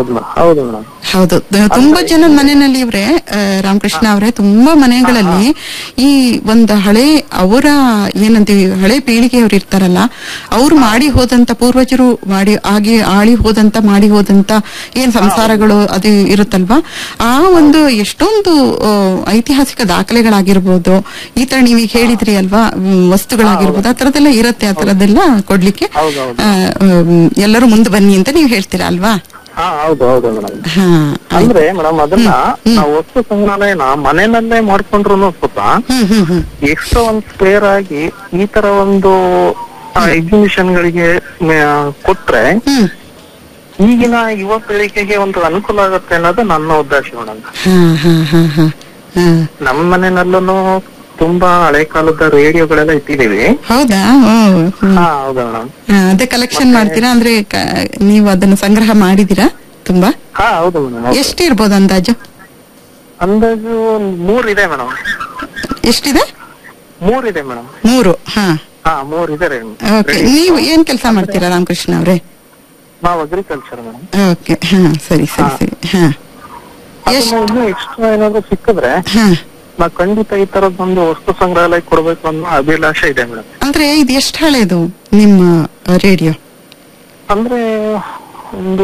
ಹೌದು ಮೇಡಮ್ ಹೌದು ಮೇಡಮ್ ಹೌದು ದ- ತುಂಬಾ ಜನ ಮನೆಯಲ್ಲಿ ಇವ್ರೆ ಆ, ರಾಮಕೃಷ್ಣ ಅವರೇ ತುಂಬಾ ಮನೆಗಳಲ್ಲಿ ಈ ಒಂದು ಹಳೆ ಅವರ ಏನಂತೀವಿ ಹಳೆ ಪೀಳಿಗೆಯವ್ರು ಇರ್ತಾರಲ್ಲ ಅವ್ರು ಮಾಡಿ ಹೋದಂತ ಪೂರ್ವಜರು ಮಾಡಿ ಆಗಿ ಆಳಿ ಹೋದಂತ ಮಾಡಿ ಹೋದಂತ ಏನ್ ಸಂಸಾರಗಳು ಅದು ಇರುತ್ತಲ್ವಾ ಆ ಒಂದು ಎಷ್ಟೊಂದು ಆ, ಐತಿಹಾಸಿಕ ದಾಖಲೆಗಳಾಗಿರ್ಬೋದು ಈ ತರ ನೀವು ಈಗ ಹೇಳಿದ್ರಿ ಅಲ್ವಾ ಮ್, ವಸ್ತುಗಳಾಗಿರ್ಬೋದು ಆ ತರದೆಲ್ಲ ಇರುತ್ತೆ ಆ ತರದೆಲ್ಲ ಕೊಡ್ಲಿಕ್ಕೆ ಹೌದೌದು. ಆ, ಮ್, ಎಲ್ಲರೂ ಮುಂದೆ ಬನ್ನಿ ಅಂತ ನೀವು ಹೇಳ್ತೀರಾ ಅಲ್ವಾ ಹಾ ಹೌದು ಹೌದು ಮೇಡಮ್ ಹಾ ಅಂದ್ರೆ ಮೇಡಮ್ ಅದನ್ನ ನಾವು ವಸ್ತು ಸಂಗ್ರಹಾಲಯನ ಮನೆಯಲ್ಲೇ ಮಾಡ್ಕೊಂಡ್ರು ಸುತ್ತ ಹ್ಮ್ ಹ್ಮ್ ಹ್ಮ್ ಎಕ್ಸ್ಟ್ರಾ ಒಂದ್ ಸ್ಪೇರ್ ಆಗಿ ಈ ತರ ಒಂದು ಎಕ್ಸಿಬಿಷನ್ ಗಳಿಗೆ ಮ- ಕೊಟ್ರೆ ಹ್ಮ್ ಈಗಿನ ಯುವ ಪೀಳಿಗೆಗೆ ಒಂದು ಅನುಕೂಲ ಆಗುತ್ತೆ ಅನ್ನೋದು ನನ್ನ ಉದ್ದೇಶ ಮೇಡಮ್ ಹಾ ಹಾ ಹಾ ಹಾ ಹಾ. ನಮ್ಮ ಮನೆಯಲ್ಲೂ ತುಂಬಾ ಹಳೆ ಕಾಲದ ರೇಡಿಯೋಗಳೆಲ್ಲ ಇಟ್ಟಿದೀವಿ ಹೌದಾ ಓ ಹ್ಮ್. ಹಾ ಹೌದಾ ಮೇಡಮ್ ಹಾ, ಅದೇ ಕಲೆಕ್ಷನ್ ಮಾಡ್ತೀರಾ ಅಂದ್ರೆ ಕ- ನೀವು ಅದನ್ನ ಸಂಗ್ರಹ ಮಾಡಿದೀರಾ ತುಂಬಾ ಹಾ ಹೌದು ಮೇಡಮ್ ಎಷ್ಟು ಇರ್ಬೋದು ಅಂದಾಜು ಅಂದಾಜು ಒಂದ್ ಮೂರ್ ಇದೆ ಮೇಡಮ್ ಎಷ್ಟಿದೆ ಮೂರ್ ಇದೆ ಮೇಡಮ್ ಮೂರು ಹಾ ಹಾ ಮೂರ್ ಇದೆ ರೀ ಓಕೆ ನೀವು ಏನ್ ಕೆಲಸ ಮಾಡ್ತೀರಾ ರಾಮಕೃಷ್ಣ ಅವ್ರೆ ನಾವು ಅಗ್ರಿಕಲ್ಚರ್ ಮೇಡಮ್ ಓಕೆ ಹಾ ಸರಿ ಸರಿ ಸರಿ ಹಾ ಎಷ್ಟ್ ಅದನ್ನ ಇನ್ನೂ ಎಕ್ಸ್ಟ್ರಾ ಏನಾದ್ರು ಸಿಕ್ಕಿದ್ರೆ ಹಾ ನಾ ಖಂಡಿತ ಈ ತರದೊಂದು ವಸ್ತು ಸಂಗ್ರಹಾಲಯ ಕೊಡ್ಬೇಕು ಅನ್ನೋ ಅಭಿಲಾಷೆ ಇದೆ ಮೇಡಮ್ ಅಂದ್ರೆ ಇದು ಎಷ್ಟು ಹಳೇದು ನಿಮ್ಮ ರೇಡಿಯೋ ಅಂದ್ರೆ ಒಂದು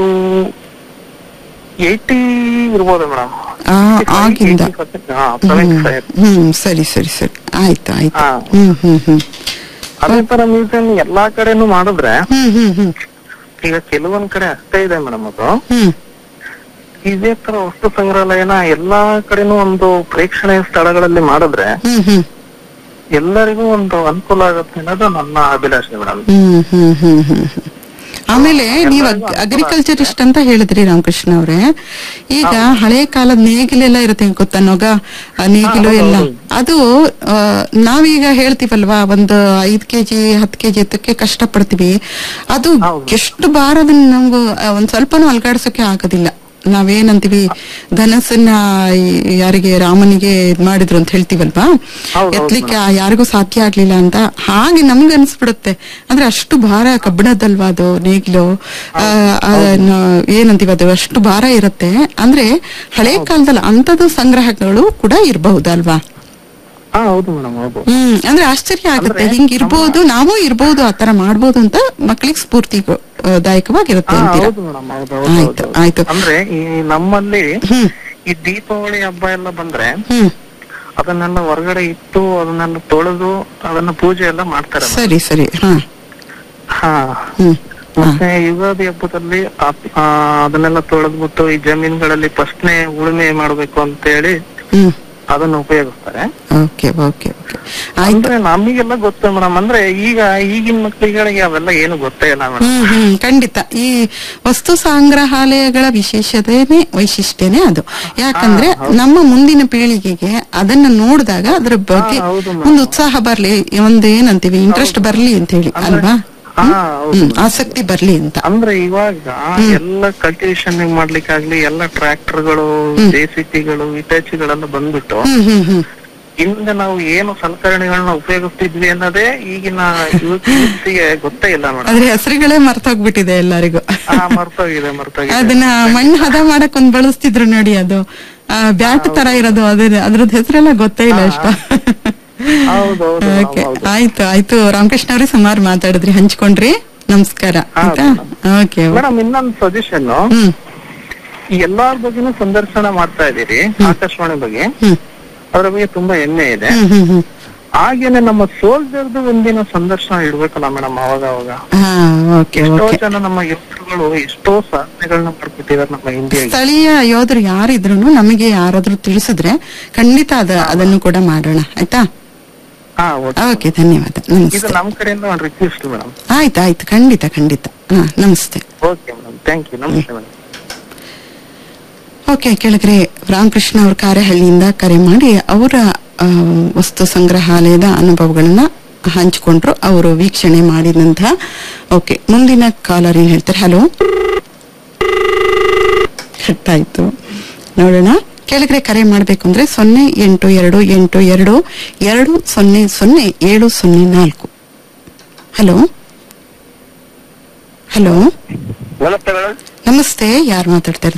ಏಯ್ಟಿ ಇರ್ಬೋದು ಮೇಡಮ್ ಆ ಆಗಿಂದ ಹ್ಮ್ ಹ್ಮ್ ಸರಿ ಸರಿ ಸರಿ ಆಯ್ತು ಆಯ್ತು ಹಾ. ಹ್ಮ್ ಹ್ಮ್ ಹ್ಮ್ ಅದೇ ತರ ಮ್ಯೂಸಿಯಂ ಎಲ್ಲಾ ಕಡೆನೂ ಮಾಡಿದ್ರೆ ಹ್ಮ್ ಹ್ಮ್ ಹ್ಮ್ ಈಗ ಕೆಲವೊಂದ್ ಕಡೆ ಅಷ್ಟೇ ಇದೆ ಮೇಡಮ್ ಅದು ಹ್ಮ್ ಇದೇ ತರ ವಸ್ತು ಸಂಗ್ರಹಾಲಯನ ಎಲ್ಲಾ ಕಡೆನೂ ಒಂದು ಪ್ರೇಕ್ಷಣೀಯ ಸ್ಥಳಗಳಲ್ಲಿ ಮಾಡಿದ್ರೆ ಹ್ಮ್ ಹ್ಮ್ ಎಲ್ಲರಿಗೂ ಒಂದು ಅನುಕೂಲ ಆಗುತ್ತೆ ಅನ್ನೋದು ನನ್ನ ಅಭಿಲಾಷೆ ಮೇಡಮ್ ಹ್ಮ್ ಹ್ಮ್ ಹ್ಮ್ ಹ್ಮ್ ಹ್ಮ್. ಆಮೇಲೆ ನೀವು ಅಗ್ರಿಕಲ್ಚರಿಸ್ಟ್ ಅಂತ ಹೇಳಿದ್ರಿ ರಾಮಕೃಷ್ಣ ಅವ್ರೆ ಈಗ ಹಳೆ ಕಾಲದ ನೇಗಿಲೆಲ್ಲ ಇರುತ್ತೆ ಗೊತ್ತಾ ನೊಗ ಆ ನೇಗಿಲು ಎಲ್ಲ ಅದು ಆ, ನಾವೀಗ ಹೇಳ್ತೀವಲ್ವಾ ಒಂದು ಐದ್ ಕೆಜಿ ಹತ್ತು ಕೆಜಿ ಎತ್ತಕ್ಕೆ ಕಷ್ಟ ಪಡ್ತೀವಿ ಅದು ಎಷ್ಟು ಭಾರ ಅದನ್ನ ನಮ್ಗೆ ಆ, ಒಂದ್ ಸ್ವಲ್ಪನೂ ಅಲ್ಗಾಡ್ಸೋಕೆ ಆಗೋದಿಲ್ಲ ನಾವೇನಂತೀವಿ ಧನಸ್ಸನ್ನ ಈ- ಯಾರಿಗೆ ರಾಮನಿಗೆ ಇದ್ ಮಾಡಿದ್ರು ಅಂತ ಹೇಳ್ತೀವಲ್ವಾ ಎತ್ತಲಿಕ್ಕೆ ಆ ಯಾರಿಗೂ ಸಾಧ್ಯ ಆಗ್ಲಿಲ್ಲ ಅಂತ ಹಾಗೆ ನಮ್ಗೆ ಅನ್ಸ್ಬಿಡುತ್ತೆ ಅಂದ್ರೆ ಅಷ್ಟು ಭಾರ ಕಬ್ಬಿಣದಲ್ವಾ ಅದು ನೇಗಿಲು ಆ, ಅದನ್ನ ಏನಂತೀವಿ ಅದು ಅಷ್ಟು ಭಾರ ಇರುತ್ತೆ ಅಂದ್ರೆ ಹಳೆ ಕಾಲದಲ್ಲಿ ಅಂತದ್ದು ಸಂಗ್ರಹಗಳು ಕೂಡ ಇರಬಹುದಲ್ವಾ ಹಾ ಹೌದು ಮೇಡಮ್ ಹೌದು ಹ್ಮ್ ಅಂದ್ರೆ ಆಶ್ಚರ್ಯ ಆಗುತ್ತೆ ಹಿಂಗ್ ಇರ್ಬೋದು ನಾವು ಇರ್ಬೋದು ಆತರ ಮಾಡ್ಬೋದು ಅಂತ ಮಕ್ಕಳಿಗೆ ಸ್ಫೂರ್ತಿ ದಾಯಕವಾಗಿರುತ್ತೆ ಹಾ ಅಂತೀರಾ ಹೌದು ಮೇಡಮ್ ಹೌದು ಹೌದು ಆಯ್ತು ಹೌದು. ಆಯ್ತು ಅಂದ್ರೆ ಈ ನಮ್ಮಲ್ಲಿ ಹ್ಮ್ ಈ ದೀಪಾವಳಿ ಹಬ್ಬ ಎಲ್ಲ ಬಂದ್ರೆ ಹ್ಮ್ ಅದನ್ನೆಲ್ಲ ಹೊರಗಡೆ ಇಟ್ಟು ಅದನ್ನೆಲ್ಲ ತೊಳೆದು ಅದನ್ನ ಪೂಜೆ ಎಲ್ಲ ಮಾಡ್ತಾರೆ ಮೇಡಮ್. ಸರಿ ಸರಿ ಹಾ ಹಾ ಹ್ಮ್ ಹಾ ಮತ್ತೆ ಯುಗಾದಿ ಹಬ್ಬದಲ್ಲಿ ಆ- ಆ, ಅದನ್ನೆಲ್ಲ ತೊಳೆದ್ಬಿಟ್ಟು ಈ ಜಮೀನುಗಳಲ್ಲಿ ಫಸ್ಟ್ನೇ ಉಳುಮೆ ಮಾಡ್ಬೇಕು ಅಂತ ಹೇಳಿ ಹ್ಮ್ ಅದನ್ನ ಉಪಯೋಗಿಸ್ತಾರೆ ಓಕೆ ಓಕೆ ಓಕೆ ಆಯ್ತು ಅಂದ್ರೆ ನಮಗೆಲ್ಲ ಗೊತ್ತು ಮೇಡಮ್ ಅಂದ್ರೆ ಈಗ ಈಗಿನ ಮಕ್ಕಳಿಗಳಿಗೆ ಅವೆಲ್ಲ ಏನು ಗೊತ್ತೇ ಇಲ್ಲ ಮೇಡಮ್ ಹ್ಮ್ ಹ್ಮ್ ಖಂಡಿತ ಈ ವಸ್ತು ಸಂಗ್ರಹಾಲಯಗಳ ವಿಶೇಷತೆನೇ ವೈಶಿಷ್ಟ್ಯನೇ ಅದು ಯಾಕಂದ್ರೆ ನಮ್ಮ ಮುಂದಿನ ಪೀಳಿಗೆಗೆ ಅದನ್ನ ನೋಡಿದಾಗ ಅದ್ರ ಬಗ್ಗೆ ಹೌದು ಒಂದು ಉತ್ಸಾಹ ಬರ್ಲಿ ಒಂದು ಏನಂತೀವಿ ಇಂಟ್ರೆಸ್ಟ್ ಬರ್ಲಿ ಅಂತ ಹೇಳಿ ಅಲ್ವಾ ಹಾ ಹೌದು ಹ್ಮ್ ಆಸಕ್ತಿ ಬರ್ಲಿ ಅಂತ ಅಂದ್ರೆ ಇವಾಗ ಎಲ್ಲ ಕಲ್ಟಿವೇಶನ್ ಮಾಡ್ಲಿಕ್ಕಾಗ್ಲಿ ಎಲ್ಲ ಟ್ರ್ಯಾಕ್ಟರ್ಗಳು ಜೆಸಿಪಿಗಳು ಇಟಾಚಿಗಳೆಲ್ಲ ಬಂದ್ಬಿಟ್ಟು ಹ್ಮ್ ಹ್ಮ್ ಹ್ಮ್ ಹಿಂದೆ ನಾವು ಏನು ಸಲಕರಣೆಗಳನ್ನ ಉಪಯೋಗಿಸ್ತಿದ್ವಿ ಅನ್ನೋದೇ ಈಗಿನ ಯೂತ್ಸಿಗೆ ಗೊತ್ತೇ ಇಲ್ಲ ಮೇಡಮ್ ಅದ್ರ ಹೆಸರುಗಳೇ ಮರ್ತೋಗ್ಬಿಟ್ಟಿದೆ ಎಲ್ಲರಿಗೂ ಹಾ ಮರ್ತೋಗಿದೆ ಮರ್ತೋಗಿದೆ ಅದನ್ನ ಮಣ್ಣು ಹದ ಮಾಡಕ್ ಒಂದ್ ಬಳಸ್ತಿದ್ರು ನೋಡಿ ಅದು ಬ್ಯಾಟ್ ತರ ಇರೋದು ಅದೇ ಅದ್ರದ್ ಹೆಸರೆಲ್ಲ ಗೊತ್ತೇ ಇಲ್ಲ ಅಷ್ಟ ಹೌದೌದು ಓಕೆ ಆಯ್ತು ಆಯ್ತು ರಾಮಕೃಷ್ಣ ಅವ್ರೆ ಸುಮಾರು ಮಾತಾಡಿದ್ರಿ ಹಂಚ್ಕೊಂಡ್ರಿ ನಮಸ್ಕಾರ ಆಯ್ತಾ ಓಕೆ ಮೇಡಮ್ ಇನ್ನೊಂದು ಸಜೆಷನ್ ಹ್ಮ್ ಈ ಎಲ್ಲಾರ ಬಗ್ಗೆನೂ ಸಂದರ್ಶನ ಮಾಡ್ತಾ ಇದೀರಿ ಆಕಾಶವಾಣಿ ಬಗ್ಗೆ ಹ್ಮ್ ಅದ್ರ ಬಗ್ಗೆ ತುಂಬಾ ಹೆಮ್ಮೆ ಇದೆ ಹ್ಮ್ ಹ್ಮ್ ಹ್ಮ್ ಹಾಗೇನೆ ನಮ್ಮ ಸೋಲ್ಜರ್ದು ಒಂದಿನ ಸಂದರ್ಶನ ಇಡ್ಬೇಕಲ್ಲ ಮೇಡಮ್ ಅವಾಗ ಅವಾಗ ಹಾ ಓಕೆ ಎಷ್ಟೋ ಓಕೆ ಜನ ನಮ್ಮ ಯೋಧರುಗಳು ಎಷ್ಟೋ ಸಾಧನೆಗಳನ್ನ ಮಾಡ್ಬಿಟ್ಟಿದ್ದಾರೆ ನಮ್ಮ ಇಂಡಿಯಾಗೆ ಸ್ಥಳೀಯ ಯೋಧರು ಯಾರಿದ್ರು ನಮಗೆ ಯಾರಾದ್ರೂ ತಿಳಿಸಿದ್ರೆ ಖಂಡಿತ ಅದ ಅದನ್ನು ಕೂಡ ಮಾಡೋಣ ಆಯ್ತಾ ಹಾ ಓಕೆ ಓಕೆ ಧನ್ಯವಾದ ಇದು ನಮಸ್ತೆ ನಮ್ ಕಡೆಯಿಂದ ಒಂದು ರಿಕ್ವೆಸ್ಟ್ ಮೇಡಮ್ ಆಯ್ತು ಆಯ್ತು ಖಂಡಿತ ಖಂಡಿತ ಹಾ ನಮಸ್ತೆ ಓಕೆ ಮೇಡಮ್ ಥ್ಯಾಂಕ್ ಯು ನಮಸ್ತೆ ಮೇಡಮ್ ಓಕೆ ಕೆಳಗರೆ ರಾಮಕೃಷ್ಣ ಅವ್ರ ಕಾರೆಹಳ್ಳಿಯಿಂದ ಕರೆ ಮಾಡಿ ಅವರ ಆ, ವಸ್ತು ಸಂಗ್ರಹಾಲಯದ ಅನುಭವಗಳನ್ನ ಹಂಚಿಕೊಂಡ್ರು ಅವರು ವೀಕ್ಷಣೆ ಮಾಡಿದಂತಹ ಓಕೆ ಮುಂದಿನ ಕಾಲರ್ ಏನ್ ಹೇಳ್ತಾರೆ ಹಲೋ ಆಯ್ತು ನೋಡೋಣ ಕೆಳಗಡೆ ಕರೆ ಮಾಡಬೇಕು ಅಂದ್ರೆ ಸೊನ್ನೆ ಎಂಟು ಎರಡು ಎಂಟು ಎರಡು ಎರಡು ಸೊನ್ನೆ ಸೊನ್ನೆ ಏಳು ಸೊನ್ನೆ ನಾಲ್ಕು ಹಲೋ ಹಲೋ ನಮಸ್ತೆ ಮೇಡಮ್ ನಮಸ್ತೆ ಯಾರು ಮಾತಾಡ್ತಾ